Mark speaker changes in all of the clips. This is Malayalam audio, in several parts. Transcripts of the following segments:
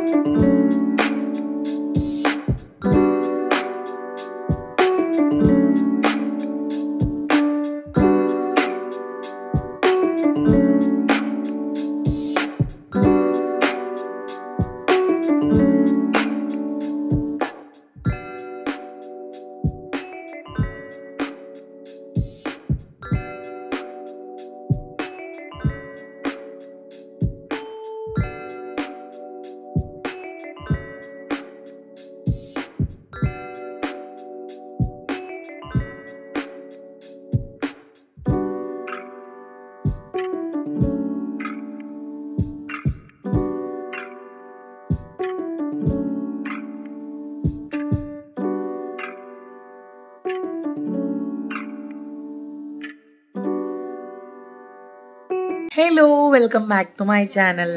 Speaker 1: Hello welcome back to my channel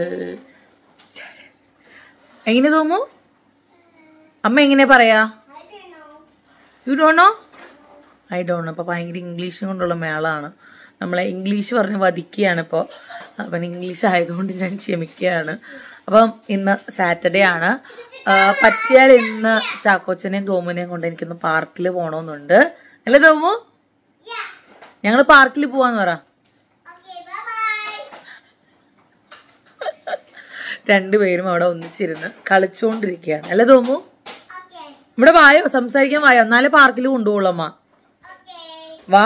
Speaker 1: എങ്ങനെ തോമു അമ്മ എങ്ങനെ പറയാ യു ഡോണോ ഐ ഡോണ്ട് അപ്പോൾ ഭയങ്കര ഇംഗ്ലീഷ് കൊണ്ടുള്ള മേളാണ് നമ്മളെ ഇംഗ്ലീഷ് പറഞ്ഞ് വധിക്കുകയാണ് ഇപ്പോൾ അപ്പം ഇംഗ്ലീഷ് ആയതുകൊണ്ട് ഞാൻ ക്ഷമിക്കുകയാണ് അപ്പം ഇന്ന് സാറ്റർഡേ ആണ് ആ, പറ്റിയാൽ ഇന്ന് ചാക്കോച്ചനെയും തോമുനെയും കൊണ്ട് എനിക്കൊന്ന് പാർക്കിൽ പോകണമെന്നുണ്ട് അല്ലേ തോമു ഞങ്ങൾ പാർക്കിൽ പോവാന്ന് പറ രണ്ടുപേരും അവിടെ ഒന്നിച്ചിരുന്ന് കളിച്ചുകൊണ്ടിരിക്കുകയാണ് അല്ലേ തോമു ഇവിടെ വായോ സംസാരിക്കാൻ വായോ എന്നാലേ പാർക്കിൽ കൊണ്ടുപോകുള്ളൂ അമ്മ വാ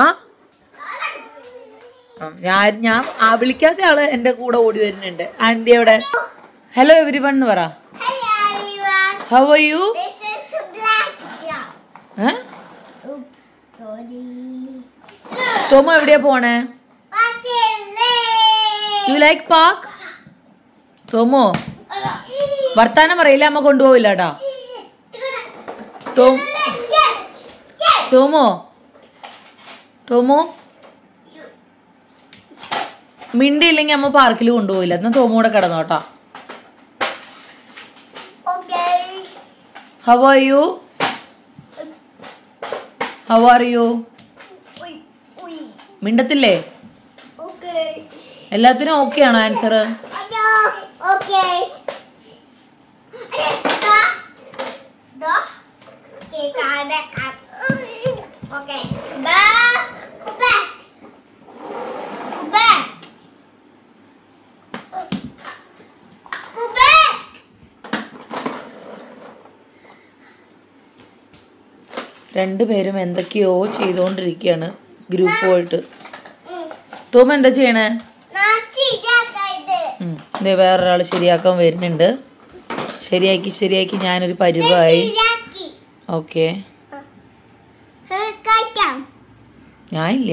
Speaker 1: ആ, ഞാൻ ഞാൻ ആ വിളിക്കാത്ത ആള് എന്റെ കൂടെ ഓടി വരുന്നുണ്ട് ആന്റി എവിടെ ഹലോ എവരി വൺ എന്ന് പറ ഹൗ ആർ യു തോമു എവിടെയാ പോണേ യു ലൈക്ക് പാർക്ക് തോമു വർത്താനം പറയില്ല അമ്മ കൊണ്ടുപോവില്ല കേട്ടോ തോം തോമോ തോമോ മിണ്ടിയില്ലെങ്കിൽ അമ്മ പാർക്കിൽ കൊണ്ടുപോയില്ല എന്നാ തോമു കൂടെ കിടന്നു കേട്ടോ how are you how are you മിണ്ടത്തില്ലേ എല്ലാത്തിനും ഓക്കെ ആണോ answer
Speaker 2: Okay. Back. Go back. Go back. Go back.
Speaker 1: രണ്ടുപേരും എന്തൊക്കെയോ ചെയ്തുകൊണ്ടിരിക്കുകയാണ് ഗ്രൂപ്പ് പോയിട്ട് തോമ എന്താ ചെയ്യണേ
Speaker 2: ഞാൻ ശരിയാക്കായത്.
Speaker 1: ഉം. ദേ വേറൊരാൾ ശരിയാക്കാൻ വരുന്നുണ്ട് ശരിയാക്കി ശരിയാക്കി ഞാനൊരു പരുവായി
Speaker 2: ശരിയാക്കി.
Speaker 1: ഓക്കെ
Speaker 2: ഇത് കഴിക്കാം.
Speaker 1: ഞാനില്ല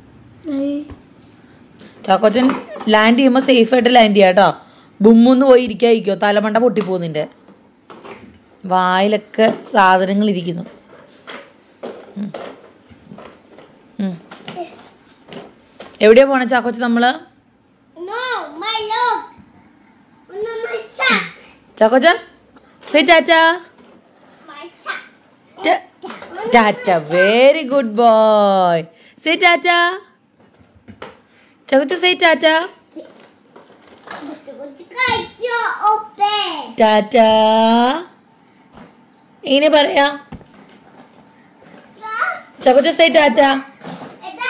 Speaker 1: ചാക്കോച്ചൻ ലാൻഡ് ചെയ്യുമ്പോൾ സേഫ് ആയിട്ട് ലാൻഡ് ചെയ്യാം കേട്ടോ ബുമ്മൊന്ന് പോയി ഇരിക്കാതിരിക്കോ തലമണ്ട പൊട്ടിപ്പോകുന്നിൻ്റെ വായിലൊക്കെ സാധനങ്ങൾ ഇരിക്കുന്നു ഉം. ഉം. എവിടെയാ പോണേ ചാക്കോച്ച നമ്മള്
Speaker 2: No, my love. No, my son.
Speaker 1: ചാക്കോച്ച സേ ചാച്ചാ
Speaker 2: My son.
Speaker 1: Tata very good boy say tata ചാക്കോച്ച സേ ടാറ്റ
Speaker 2: Gusto ko കഴിച്ചോ open.
Speaker 1: ടാറ്റ ഇങ്ങനെ പറയാ ചാക്കോച്ച സേ ടാറ്റ
Speaker 2: Ito.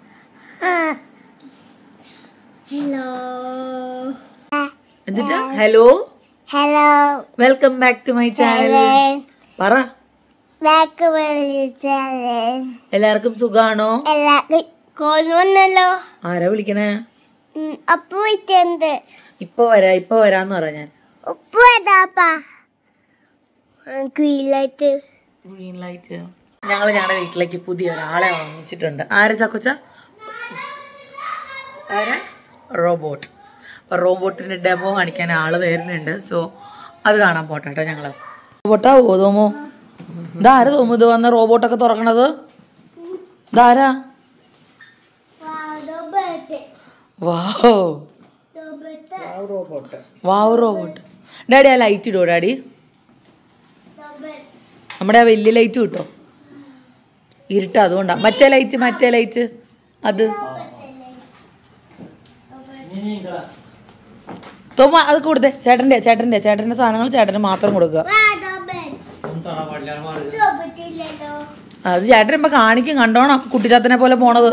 Speaker 2: Hello.
Speaker 1: എന്നിട്ട് hello
Speaker 2: Hello.
Speaker 1: Welcome back to my channel പറ
Speaker 2: Back channel.
Speaker 1: എല്ലാവർക്കും സുഖാണോ
Speaker 2: എല്ലാവർക്കും കൊണ്ടുവന്നല്ലോ
Speaker 1: ആരാ വിളിക്കണേ
Speaker 2: അപ്പു വിറ്റുണ്ട്
Speaker 1: ഇപ്പൊ വരാ ഇപ്പൊ വരാന്ന് പറ ഞാൻ
Speaker 2: ഉപ്പ് ഏതാപ്പാ ഗ്രീലായിട്ട്
Speaker 1: ഗ്രീൻ ലൈറ്റ് ഞങ്ങൾ ഞങ്ങളുടെ വീട്ടിലേക്ക് പുതിയ ഒരാളെ വാങ്ങിച്ചിട്ടുണ്ട് ആരാ ചാക്കോച്ച ആരാ റോബോട്ട് റോബോട്ടിന്റെ ഡെമോ കാണിക്കാൻ ആള് വരുന്നുണ്ട് സോ അത് കാണാൻ പോട്ടെ കേട്ടോ ഞങ്ങള് റോബോട്ടാ ഓ തോമോ ഇതാരാ തോമു ഇത് വന്ന റോബോട്ടൊക്കെ തുറക്കണത് ഇതാരാ വാവ് വാവ് റോബോട്ട് ഡാഡി ആ ലൈറ്റ് ഇടുവോ ഡാഡി നമ്മുടെ ആ വലിയ ലൈറ്റ് കിട്ടോ ഇരുട്ട അതുകൊണ്ടാ മറ്റേ ലൈറ്റ് മറ്റേ ലൈറ്റ് അത് തോമ അത് കൊടുത്തേ ചേട്ടന്റെ ചേട്ടന്റെ ചേട്ടന്റെ സാധനങ്ങൾ ചേട്ടന് മാത്രം കൊടുക്കുക അത് ചേട്ടൻ ഇപ്പൊ കാണിക്കും കണ്ടോണം കുട്ടിച്ചാത്തനെ പോലെ പോണത്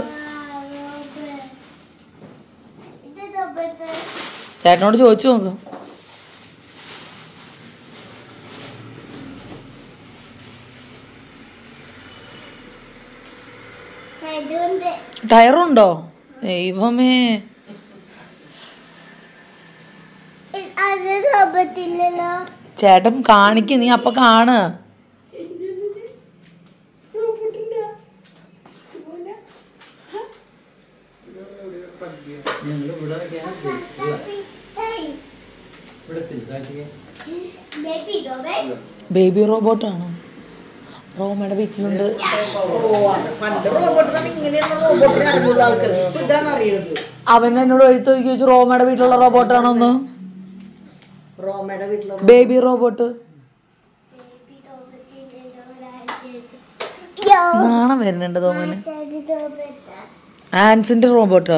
Speaker 1: ചേട്ടനോട് ചോദിച്ചു നോക്ക് ടയറുണ്ടോ ദൈവമേ
Speaker 2: അത് തോപ്പത്തില്ലല്ലോ
Speaker 1: ചേട്ടൻ കാണിക്കും നീ അപ്പൊ കാണ് ബേബി റോബോട്ടാണോ റോമയുടെ വീട്ടിലുണ്ട് അവൻ എന്നോട് എഴുത്ത് നോക്കി ചോദിച്ചു റോമയുടെ വീട്ടിലുള്ള റോബോട്ടാണോ ഒന്ന് ബേബി റോബോട്ട് നാണം വരുന്നുണ്ട് തോമന് ആൻസിന്റെ റോബോട്ടോ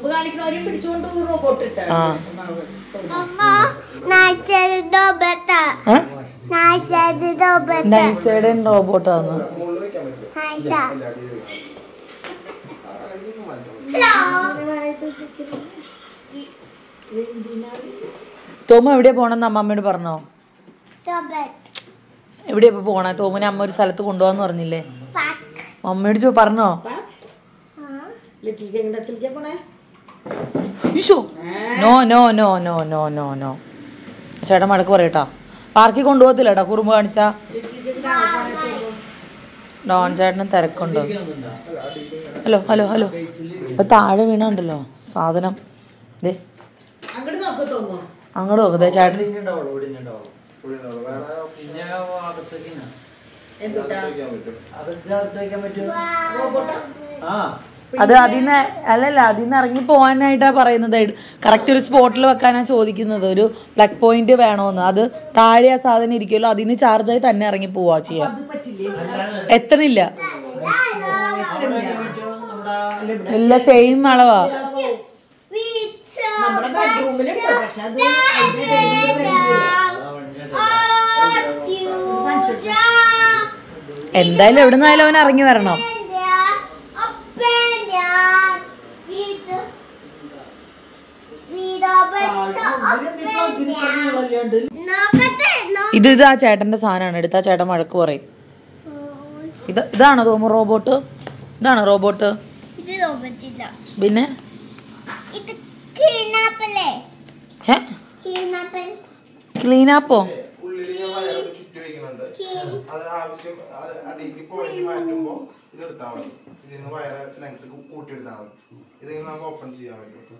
Speaker 1: ആ
Speaker 2: അമ്മ നാച്ചത് തോപ്പത്ത
Speaker 1: ഏ?
Speaker 2: നാച്ചത് തോപ്പത്ത
Speaker 1: നൈസയുടെ റോബോട്ടാന്ന്
Speaker 2: നാച്ച ഹലോ
Speaker 1: തോമ എവിടെയാ പോണെന്ന് അമ്മമ്മയോട് പറഞ്ഞോ
Speaker 2: തോപ്പത്ത്
Speaker 1: എവിടെയാ ഇപ്പൊ പോണേ തോമനെ അമ്മ ഒരു സ്ഥലത്ത് കൊണ്ടുപോകാന്ന് പറഞ്ഞില്ലേ
Speaker 2: പാക്ക്
Speaker 1: അമ്മയോട് ചോ പറഞ്ഞോ Isho no no no no no no no ചേട്ടൻ മടക്ക് പറയട്ടാ പാർക്കിൽ കൊണ്ടുപോകത്തില്ല കേട്ടോ കുറുമ്പ് കാണിച്ചാ ഡോൺ ചേട്ടന് തിരക്കുണ്ട് ഹലോ ഹലോ ഹലോ ഇപ്പൊ താഴെ വീണുണ്ടല്ലോ സാധനം ദേ അങ്ങോട്ട് നോക്ക് ദേ ചേട്ടൻ അത് അതിന്ന് അല്ലല്ല അതിന്ന് ഇറങ്ങി പോകാനായിട്ടാ പറയുന്നത് കറക്റ്റ് ഒരു സ്പോട്ടിൽ വെക്കാനാ ചോദിക്കുന്നത് ഒരു പ്ലഗ് പോയിന്റ് വേണോന്ന് അത് താഴെ ആ സാധനം ഇരിക്കുമല്ലോ അതിന് ചാർജായി തന്നെ ഇറങ്ങി പോവാ ചെയ്യാ എത്തണില്ല ഇല്ല സെയിം അളവാ എന്തായാലും എവിടുന്നായാലും അവൻ ഇറങ്ങി വരണം ഇത് ഇത് ആ ചേട്ടന്റെ സാധനമാണ് എടുത്താ ചേട്ടൻ വഴക്ക് പറയും ഇത് ഇതാണോ തോമു റോബോട്ട് ഇതാണോ റോബോട്ട്
Speaker 2: ഇത് തോപ്പത്തില്ല
Speaker 1: പിന്നെ
Speaker 2: ഇത് കീണാപ്പല്ലേ
Speaker 1: ഏ
Speaker 2: കീണാപ്പൽ
Speaker 1: ക്ലീനാപ്പോ
Speaker 3: ഉള്ളിൽ ഞാൻ വയറൊക്കെ ചുറ്റി വെക്കുന്നുണ്ട് അത് ആവശ്യം അത് അടിയിലേക്ക് പോയിന്റ് മാറ്റുമ്പോ ഇത് എടുത്താൽ മതി ഇതിന്ന് വയറ് ലെങ്ത് കൂട്ടിയെടുത്താൽ മതി ഇതിങ്ങനെ നമുക്ക് ഓപ്പൺ ചെയ്യാൻ പറ്റും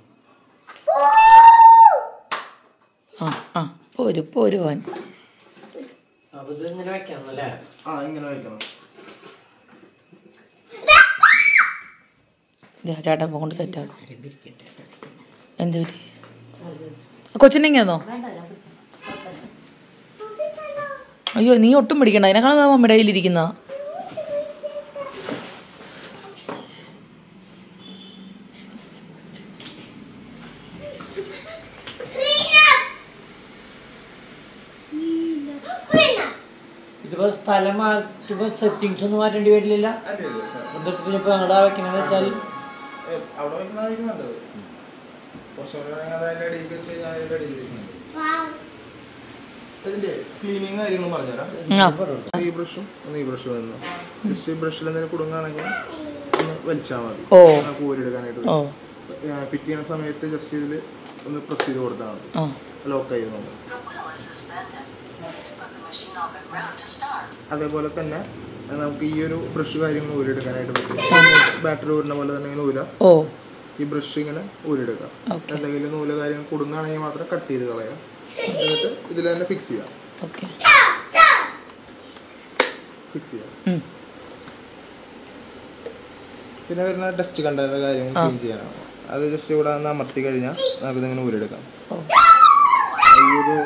Speaker 1: ആ ആ പോരു പോരു അവൻ
Speaker 3: ആ ഇങ്ങനെ വെക്കണം
Speaker 1: ദേ, ആ ചേട്ടൻ കൊണ്ട് സെറ്റ് ആക്കും എന്ത് പറ്റി കൊച്ചിനെങ്ങന്നോ അയ്യോ നീ ഒട്ടും പിടിക്കണ്ട അതിനേക്കാളും മമ്മിയുടെ കയ്യിലിരിക്കുന്ന
Speaker 4: ഇതിപ്പോ സ്ഥലം മാറ്റുമ്പോ സെറ്റിങ്സ് ഒന്നും മാറ്റേണ്ടി വരില്ല എന്നിട്ട് പിന്നെ ഇപ്പൊ അങ്ങടാ വെക്കണെന്ന് വെച്ചാൽ
Speaker 3: ഏ, അവിടെ വെക്കുന്നതായിരിക്കും നല്ലത് കുറച്ചുകൂടി വേണമെങ്കിൽ അത് അതിന്റെ അടിയിൽ വെച്ച് കഴിഞ്ഞാൽ അതിന്റെ അടിയിൽ വെക്കുന്നുണ്ട് ഇതിന്റെ ക്ലീനിങ് കാര്യങ്ങളും പറഞ്ഞുതരാം ഈ ബ്രഷും ഒന്ന് ഈ ബ്രഷ് വന്നു ജസ്റ്റ് ഈ ബ്രഷിൽ എന്തെങ്കിലും കുടുങ്ങുകയാണെങ്കിൽ ഒന്ന് വലിച്ചാൽ മതി
Speaker 1: ഓ
Speaker 3: നമുക്ക് ഊരിയെടുക്കാനായിട്ട്
Speaker 1: ഓ
Speaker 3: ഫിറ്റ് ചെയ്യുന്ന സമയത്ത് ജസ്റ്റ് ഇതിൽ ഒന്ന് പ്രസ് ചെയ്ത് കൊടുത്താൽ മതി
Speaker 1: ആ
Speaker 3: ലോക്ക് ആയി നമ്മൾ അതേപോലെ തന്നെ അഹ് നമുക്ക് ഈ ഒരു ബ്രഷ് കാര്യങ്ങൾ ഊരിയെടുക്കാനായിട്ട് പറ്റും ബാറ്ററി ഊരുന്ന പോലെ തന്നെ ഇങ്ങനെ ഊരാം
Speaker 1: ഓ
Speaker 3: ഈ ബ്രഷ് ഇങ്ങനെ ഊരിയെടുക്കാം
Speaker 1: ഓക്കെ
Speaker 3: എന്തെങ്കിലും നൂല് കാര്യങ്ങൾ കുടുങ്ങുകയാണെങ്കിൽ മാത്രം കട്ട് ചെയ്ത് കളയാം എന്നിട്ട് ഇതിൽ തന്നെ ഫിക്സ് ചെയ്യാം
Speaker 1: ഓക്കെ
Speaker 3: ഫിക്സ് ചെയ്യാം പിന്നെ വരുന്ന ടെസ്റ്റ് കണ്ടെയ്നർ കാര്യങ്ങൾ ക്ലീൻ ചെയ്യാനാണ് അത് ജസ്റ്റ് ഇവിടെ ഒന്ന് അമർത്തി കഴിഞ്ഞാൽ നമുക്ക് ഇതിങ്ങനെ ഊരെടുക്കാം
Speaker 1: ഓ.
Speaker 3: ഈ ഒരു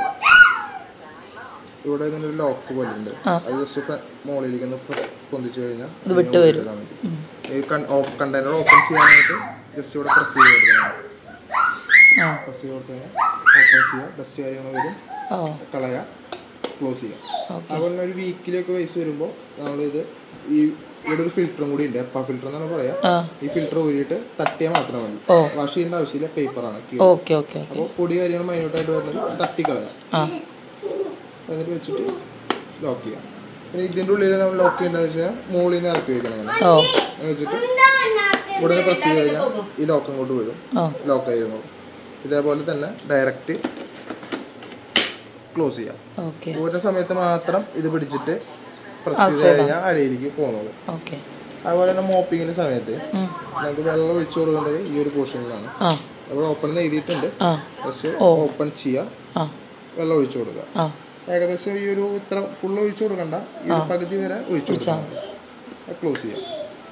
Speaker 3: ഇവിടെ ഇങ്ങനെ ഒരു ലോക്ക് പോലെ ഉണ്ട്
Speaker 1: ആ.
Speaker 3: അത് ജസ്റ്റ് മുകളിലേക്ക് ഒന്ന് press പൊന്തിച്ചു കഴിഞ്ഞാൽ
Speaker 1: ഇത് വിട്ട് വരും.
Speaker 3: ഈ കണ്ടെയ്നർ ഓപ്പൺ ചെയ്യാനായിട്ട് ജസ്റ്റ് ഇവിടെ പ്രസ് ചെയ്ത് കൊടുക്കണം
Speaker 1: ആ
Speaker 3: പ്രസ് ചെയ്ത് കൊടുത്തു കഴിഞ്ഞാൽ ഓപ്പൺ ചെയ്യുക ഡസ്റ്റ് കാര്യങ്ങൾ വരും
Speaker 1: ഓ
Speaker 3: കളയുക ക്ലോസ് ചെയ്യുക
Speaker 1: ഓക്കെ
Speaker 3: അതുപോലെ തന്നെ ഒരു വീക്കിലൊക്കെ വയസ്സ് വരുമ്പോൾ നമ്മളിത് ഈ ഇവിടെ ഒരു ഫിൽറ്ററും കൂടി ഉണ്ട് എപ്പ ഫിൽറ്റർ എന്നാണ് പറയാ
Speaker 1: ആ
Speaker 3: ഈ ഫിൽറ്റർ ഊരിയിട്ട് തട്ടിയാൽ മാത്രം മതി
Speaker 1: ഓ
Speaker 3: വാഷ് ചെയ്യേണ്ട ആവശ്യമില്ല പേപ്പറാണ്
Speaker 1: ഓക്കെ ഓക്കെ
Speaker 3: അപ്പോൾ പൊടി കാര്യങ്ങൾ മൈനോട്ടായിട്ട് വരുന്നത് തട്ടി കളയാം
Speaker 1: ആ
Speaker 3: എന്നിട്ട് വെച്ചിട്ട് ലോക്ക് ചെയ്യാം പിന്നെ ഇതിൻ്റെ ഉള്ളിൽ നമ്മൾ ലോക്ക് ചെയ്യേണ്ടത് വെച്ചാൽ മുകളിൽ നിന്ന് ഇറക്കി വെക്കണം അങ്ങനെ
Speaker 1: ഓ
Speaker 3: അങ്ങനെ വെച്ചിട്ട് ഇവിടെ പ്രസ് ചെയ്ത് കഴിഞ്ഞാൽ ഈ ലോക്ക് അങ്ങോട്ട് വീഴും
Speaker 1: ഓ
Speaker 3: ലോക്കായിരുന്നു ഇതേപോലെ തന്നെ ഡയറക്റ്റ് ക്ലോസ് ചെയ്യാം
Speaker 1: ഓക്കെ
Speaker 3: ഊരുന്ന സമയത്ത് മാത്രം ഇത് പിടിച്ചിട്ട് പ്രസ് ചെയ്ത് കഴിഞ്ഞാൽ അടിയിലേക്ക് പോകുന്നത്
Speaker 1: ഓക്കെ
Speaker 3: അതുപോലെ തന്നെ മോപ്പിങ്ങിന്റെ സമയത്ത് നമുക്ക് വെള്ളം ഒഴിച്ചു കൊടുക്കേണ്ടത് ഈ ഒരു പോർഷനിലാണ്
Speaker 1: ആ
Speaker 3: അവിടെ ഓപ്പൺ എഴുതിയിട്ടുണ്ട്
Speaker 1: ആ
Speaker 3: ജസ്റ്റ് ഓപ്പൺ ചെയ്യുക
Speaker 1: ആ
Speaker 3: വെള്ളം ഒഴിച്ചു കൊടുക്കുക
Speaker 1: ആ
Speaker 3: ഏകദേശം ഈ ഒരു ഇത്ര ഫുൾ ഒഴിച്ചു കൊടുക്കണ്ട ഈ ഒരു പകുതി വരെ ഒഴിച്ചു കൊടുക്കാം ക്ലോസ് ചെയ്യാം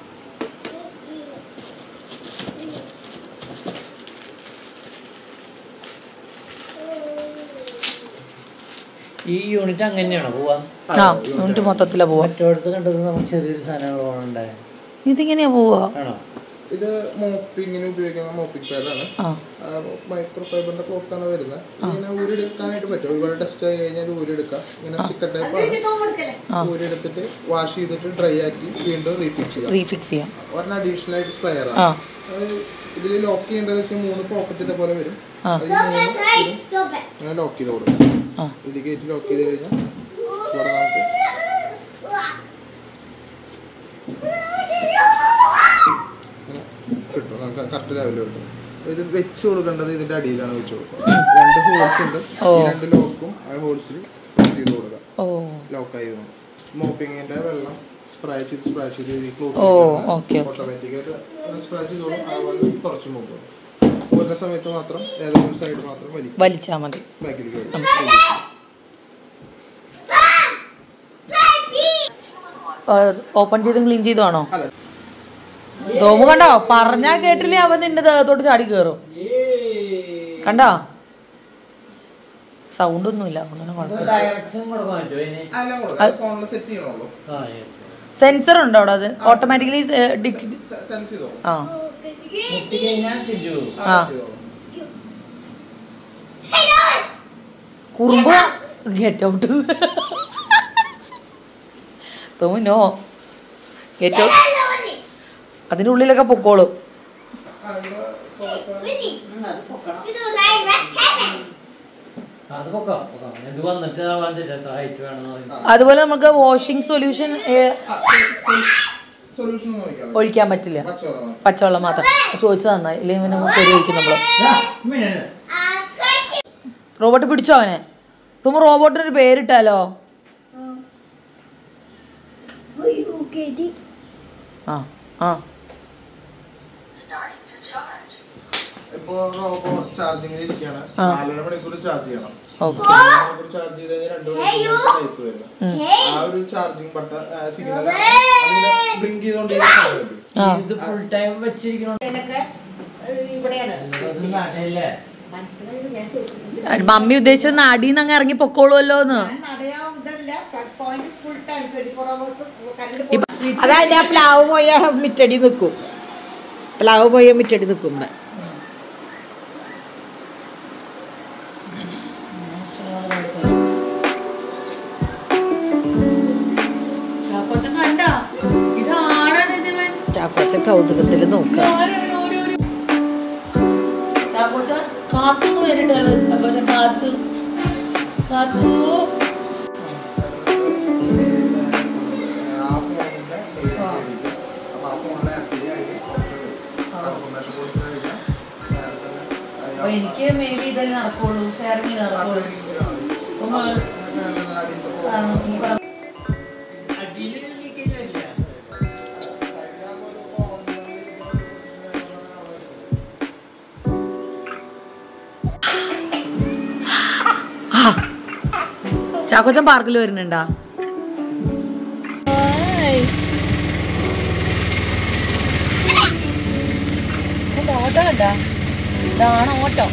Speaker 4: ഈ യൂണിറ്റ് അങ്ങനെയാണോ പോവാ
Speaker 1: ആ യൂണിറ്റ് മൊത്തത്തിലാ പോവാ
Speaker 4: മറ്റോടത്ത് കണ്ടത് നമുക്ക് ചെറിയൊരു സാധനങ്ങൾ പോകണുണ്ടേ
Speaker 1: ഇതിങ്ങനെയാ പോവാ
Speaker 4: ആണോ
Speaker 3: ഇത് മോപ്പിങ്ങിന് ഉപയോഗിക്കുന്ന മോപ്പിംഗ് പാഡാണ്
Speaker 1: ആ
Speaker 3: മൈക്രോ ഫൈബറിന്റെ ക്ലോത്താണ് വരുന്നത് ഇങ്ങനെ ഊരെടുക്കാനായിട്ട് പറ്റും ഒരുപാട് ടെസ്റ്റ് ആയി കഴിഞ്ഞാൽ ഊരെടുക്കാം ഇങ്ങനെ ചിക്കൻ ടൈപ്പാണ് ഊരെടുത്തിട്ട് വാഷ് ചെയ്തിട്ട് ഡ്രൈ ആക്കി വീണ്ടും റീഫിക്സ് ചെയ്യാം
Speaker 1: റീഫിക്സ് ചെയ്യാം
Speaker 3: ഒരെണ്ണം അഡീഷണൽ ആയിട്ട് സ്പെയർ
Speaker 1: ആ
Speaker 3: ആണ് ഇതിൽ ലോക്ക് ചെയ്യേണ്ടത് വെച്ചാൽ മൂന്ന് പോക്കറ്റിന്റെ പോലെ വരും
Speaker 1: ആ.
Speaker 3: അതിൽ മൂന്ന് ഇതും ഇങ്ങനെ ലോക്ക് ചെയ്ത് കൊടുക്കാം
Speaker 1: ആ
Speaker 3: ഇതിൽ കയറ്റി ലോക്ക് ചെയ്ത് കഴിഞ്ഞാൽ ഇവിടെ നമുക്ക് ഇങ്ങനെ കിട്ടും നമുക്ക് കറക്റ്റ് ലെവലിൽ കിട്ടും അപ്പൊ ഇത് വെച്ച് കൊടുക്കേണ്ടത് ഇതിന്റെ അടിയിലാണ് വെച്ച് കൊടുക്കുക രണ്ട് ഹോൾസ് ഉണ്ട് ഈ രണ്ട് ലോക്കും ആ ഹോൾസിൽ പ്രസ് ചെയ്ത് കൊടുക്കുക
Speaker 1: ഓ
Speaker 3: ലോക്കായിരുന്നു മോപ്പിങ്ങിന്റെ വെള്ളം സ്പ്രേ ചെയ്ത് സ്പ്രേ ചെയ്ത് ഈ ക്ലോസ്
Speaker 1: ഓ ഓക്കെ
Speaker 3: ഓട്ടോമാറ്റിക്കായിട്ട് സ്പ്രേ ചെയ്തോളും അതുപോലെ കുറച്ച് മുമ്പ് ഒരു സമയത്ത് മാത്രം ഏതെങ്കിലും സൈഡ് മാത്രം വലിക്കും
Speaker 1: വലിച്ചാ മതി
Speaker 3: ബാക്കിലേക്ക് വരും
Speaker 1: ഓപ്പൺ ചെയ്തും ക്ലീൻ ചെയ്തുവാണോ
Speaker 3: അല്ല
Speaker 1: തോമു കണ്ടോ പറഞ്ഞാ കേട്ടില്ലേ അവൻ നിന്റെ ദേഹത്തോട്ട് ചാടി കയറും കണ്ടോ സൗണ്ട് ഒന്നുമില്ല അങ്ങനെ കുഴപ്പമില്ല
Speaker 4: ഡയറക്ഷൻ കൊടുക്കാൻ പറ്റുമോ അതിന്
Speaker 3: അല്ല ഫോണിൽ സെറ്റ് ചെയ്യണുള്ളൂ
Speaker 4: ആ yes.
Speaker 1: സെൻസർ ഉണ്ടോ അവിടെ അത് ഓട്ടോമാറ്റിക്കലി
Speaker 3: സെൻസ് ചെയ്തോളൂ
Speaker 1: ആ
Speaker 4: മുട്ടി കഴിഞ്ഞാൽ തിരിച്ചു പോകും
Speaker 1: ആ.
Speaker 3: ചെയ്തോളൂ
Speaker 1: കുറുമ്പ get out Thomu no get out അതിന്റെ ഉള്ളിലൊക്കെ പൊക്കോളും
Speaker 3: ആ, ഇവിടെ sofa-
Speaker 4: അത് പൊക്കാം പൊക്കാം ഇത് വന്നിട്ട് ആവാൻ എത്ര ഹൈറ്റ് വേണമെന്ന് പറയും
Speaker 1: അതുപോലെ നമുക്ക് വാഷിംഗ് സൊല്യൂഷൻ
Speaker 3: സൊല്യൂഷൻ ഒന്നും ഒഴിക്കാൻ
Speaker 1: ഒഴിക്കാൻ പറ്റില്ല
Speaker 3: പച്ചവെള്ളം മാത്രം.
Speaker 1: പച്ചവെള്ളം മാത്രം ചോദിച്ചത് നന്നായി ഇല്ലെങ്കിൽ പിന്നെ നമുക്ക് ഒരു ഒഴിക്കും നമ്മള് റോബോട്ട് പിടിച്ചോ അവനെ തുമ്മ റോബോട്ടിന് ഒരു പേരിട്ടാലോ ആ ആ
Speaker 3: ഇപ്പൊ റോബോ ചാർജിങ്ങിൽ ഇരിക്കുകയാണ്
Speaker 1: ആ.
Speaker 3: നാലര മണിക്കൂർ ചാർജ് ചെയ്യണം
Speaker 1: ഓക്കെ
Speaker 3: നാലര മണിക്കൂർ ചാർജ് ചെയ്ത് കഴിഞ്ഞാൽ രണ്ട് മണിക്കൂർ ലൈഫ് വരുന്നത് ആ ഒരു ചാർജിങ് ബട്ടൺ സിഗ്നൽ അതിനെ ബ്ലിങ്ക് ചെയ്തോണ്ടിരിക്കും
Speaker 1: ആ
Speaker 4: ഇത് ഫുൾ ടൈം വെച്ചിരിക്കണോ നാട്ടിലല്ലേ
Speaker 1: മമ്മി ഉദ്ദേശിച്ചത് നാടീന്ന് അങ്ങ് ഇറങ്ങി പൊക്കോളുമല്ലോ എന്ന്
Speaker 5: അതായത് ആ പ്ലാവ് പോയ മിറ്റടി നിൽക്കും പ്ലാവ് പോയ മിറ്റടി നിൽക്കും ഇവിടെ ചാക്കോച്ച കൗതുകത്തിൽ നോക്കുക
Speaker 1: കാത്തൊന്നും വരണ്ടല്ലോ കാത്തു കാത്തു അപ്പൊ എനിക്ക് മേ ബി ഇതല്ലേ നടക്കുള്ളൂ ഷെയറിങ് നടക്കുള്ളൂ അപ്പൊ ആ, ഈ പടം
Speaker 4: അടിയിൽ ലീക്കേജ് വരില്ല
Speaker 1: ചാക്കോച്ചൻ പാർക്കിൽ വരുന്നുണ്ടാ ഓട്ടോ കണ്ടാ ഇതാണ് ഓട്ടോ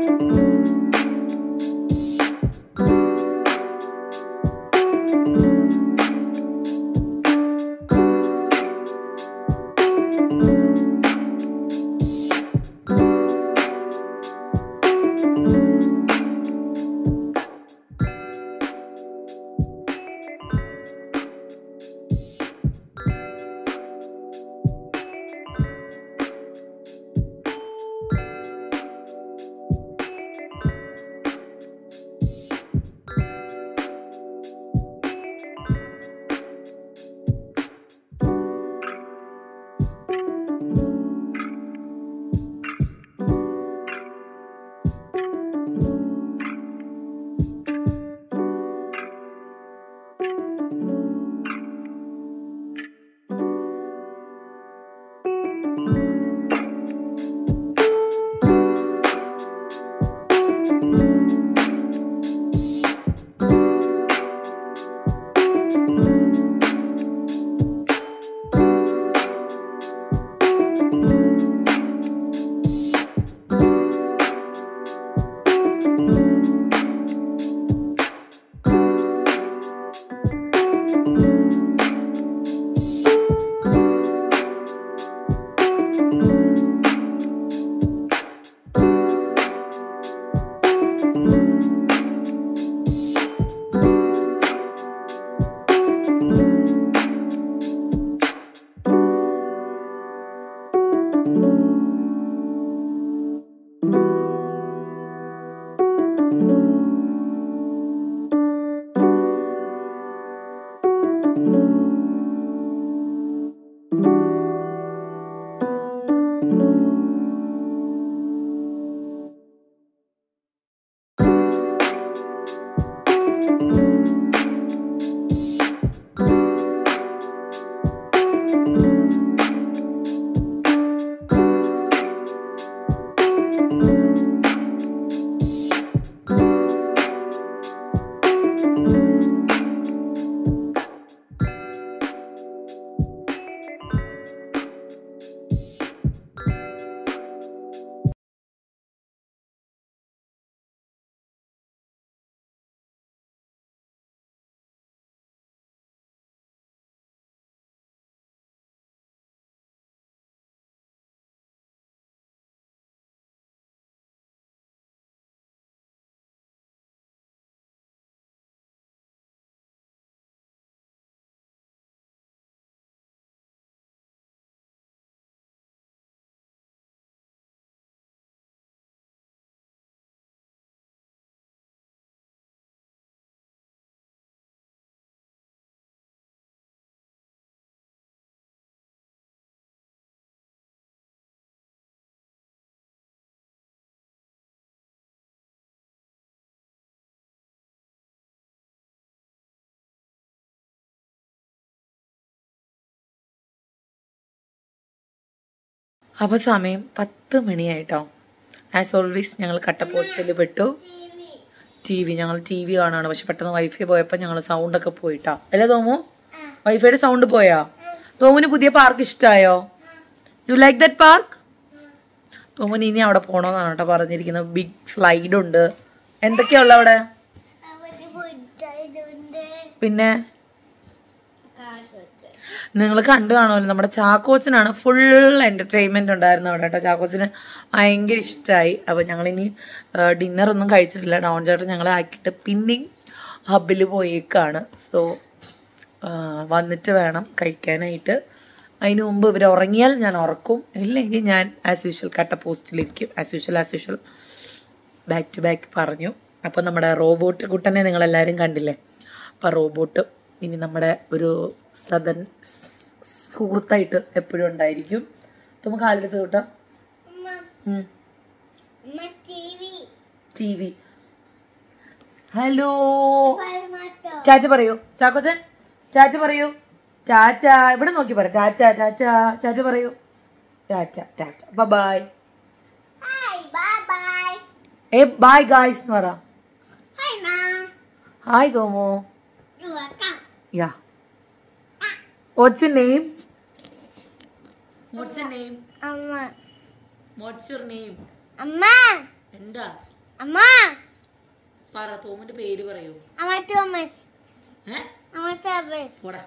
Speaker 1: അപ്പോൾ സമയം പത്ത് മണിയായിട്ടോ ആസ് ഓൾവേസ് ഞങ്ങൾ കട്ടപ്പോസ്റ്റിൽ പെട്ടു ടി വി ഞങ്ങൾ ടി വി കാണുകയാണ് പക്ഷെ പെട്ടെന്ന് വൈഫൈ പോയപ്പോൾ ഞങ്ങൾ സൗണ്ടൊക്കെ പോയിട്ടാ അല്ലേ തോമു വൈഫൈയുടെ സൗണ്ട് പോയാ തോമുന് പുതിയ പാർക്ക് ഇഷ്ടമായോ യു ലൈക്ക് ദറ്റ് പാർക്ക് തോമുന് ഇനി അവിടെ പോകണമെന്നാണ് കേട്ടോ പറഞ്ഞിരിക്കുന്നത് ബിഗ് സ്ലൈഡ് ഉണ്ട് എന്തൊക്കെയാ ഉള്ളത് അവിടെ
Speaker 2: അവര് പോയിട്ടുണ്ട്
Speaker 1: പിന്നെ
Speaker 2: കാശ്
Speaker 1: നിങ്ങൾ കണ്ടു കാണുമല്ലോ നമ്മുടെ ചാക്കോച്ചനാണ് ഫുൾ എൻ്റർടൈൻമെൻ്റ് ഉണ്ടായിരുന്നു അവിടെ കേട്ടോ ചാക്കോച്ചന് ഭയങ്കര ഇഷ്ടമായി അപ്പോൾ ഞങ്ങളിനി ഡിന്നർ ഒന്നും കഴിച്ചിട്ടില്ല ഡൗൺ ചേട്ടൻ ഞങ്ങളെ ആക്കിയിട്ട് പിന്നെയും ഹബിൽ പോയേക്കാണ് സോ വന്നിട്ട് വേണം കഴിക്കാനായിട്ട് അതിന് മുമ്പ് ഇവർ ഉറങ്ങിയാൽ ഞാൻ ഉറക്കും ഇല്ലെങ്കിൽ ഞാൻ ആസ് യൂഷ്വൽ കട്ട പോസ്റ്റിലിരിക്കും as usual as usual back to back പറഞ്ഞു അപ്പോൾ നമ്മുടെ റോബോട്ട് കുട്ടനെ നിങ്ങളെല്ലാവരും കണ്ടില്ലേ അപ്പോൾ റോബോട്ട് ഇനി നമ്മുടെ ഒരു സദൻ സുഹൃത്തായിട്ട് എപ്പോഴും ഉണ്ടായിരിക്കും നമുക്ക് കാലെടുത്ത് കൂട്ടാം
Speaker 2: അമ്മ അമ്മ T V
Speaker 1: T V hello
Speaker 2: പരമാട്ടോ
Speaker 1: ചാച്ച പറയൂ ചാക്കോച്ചൻ ചാച്ച പറയൂ ചാച്ച ഇവിടെ നോക്കി പറ ചാച്ച ചാച്ച ചാച്ച പറയൂ ചാച്ച ചാച്ച ബൈ
Speaker 2: ഹായ് ബൈ ബൈ
Speaker 1: ഏ ബൈ ഗായ്സ് എന്ന് പറ
Speaker 2: ഹായ് മാ
Speaker 1: ഹായ് തോമോ
Speaker 2: you welcome
Speaker 1: yeah what's your name what's your name
Speaker 2: അമ്മ
Speaker 1: വാട്ട്സ് യുവർ നെയിം
Speaker 2: അമ്മ
Speaker 1: എന്താ
Speaker 2: അമ്മ
Speaker 1: പറ തോമന്റെ പേര് പറയൂ
Speaker 2: അമ്മ തോമസ്
Speaker 1: ഏ
Speaker 2: അമ്മ തോമസ്
Speaker 1: പോടാ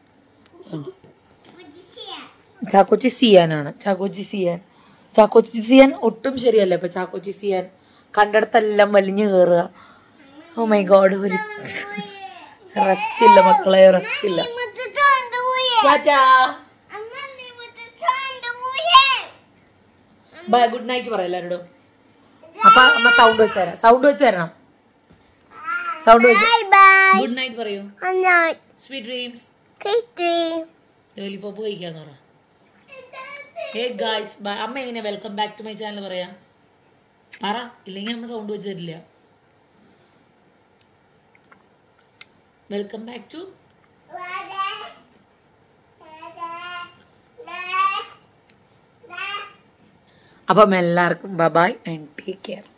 Speaker 2: പുജിസിയ
Speaker 1: ചാക്കോച്ചി സിയാനാണ് ചാക്കോച്ചി സിയാൻ ചാക്കോച്ചി സിയാൻ ഒട്ടും ശരിയല്ല ഇപ്പൊ ചാക്കോച്ചി സിയാൻ കണ്ടിടത്തെല്ലാം വലിഞ്ഞു കയറുക ഓ മൈ ഗോഡ് ഒരു റെസ്റ്റ് ഇല്ല മക്കളെ റെസ്റ്റ് ഇല്ല
Speaker 2: മുത്തു ചോണ്ടുപോയേ
Speaker 1: ടാറ്റാ
Speaker 2: അമ്മ നീ മുത്തു ചോണ്ടുപോയേ
Speaker 1: ബൈ ഗുഡ് നൈറ്റ് പറ എല്ലാവരോടും അപ്പൊ അമ്മ സൗണ്ട് വെച്ച് തരാം സൗണ്ട് വെച്ച് തരണം സൗണ്ട് വെച്ച്
Speaker 2: ബൈ ബൈ
Speaker 1: ഗുഡ് നൈറ്റ് പറയൂ
Speaker 2: അന്നാ
Speaker 1: സ്വീറ്റ് ഡ്രീംസ്
Speaker 2: കിട്ടി
Speaker 1: ലോലിപോപ്പ് കഴിക്കാന്ന് പറ ഹേ ഗായ്സ് ബൈ അമ്മ എങ്ങനെ welcome back to my channel പറയാ പറ ഇല്ലെങ്കിൽ അമ്മ സൗണ്ട് വെച്ച് തരില്ല വെൽക്കം ബാക്ക് ടു അപ്പം എല്ലാവർക്കും ബൈ ആൻഡ് ടേക്ക് കെയർ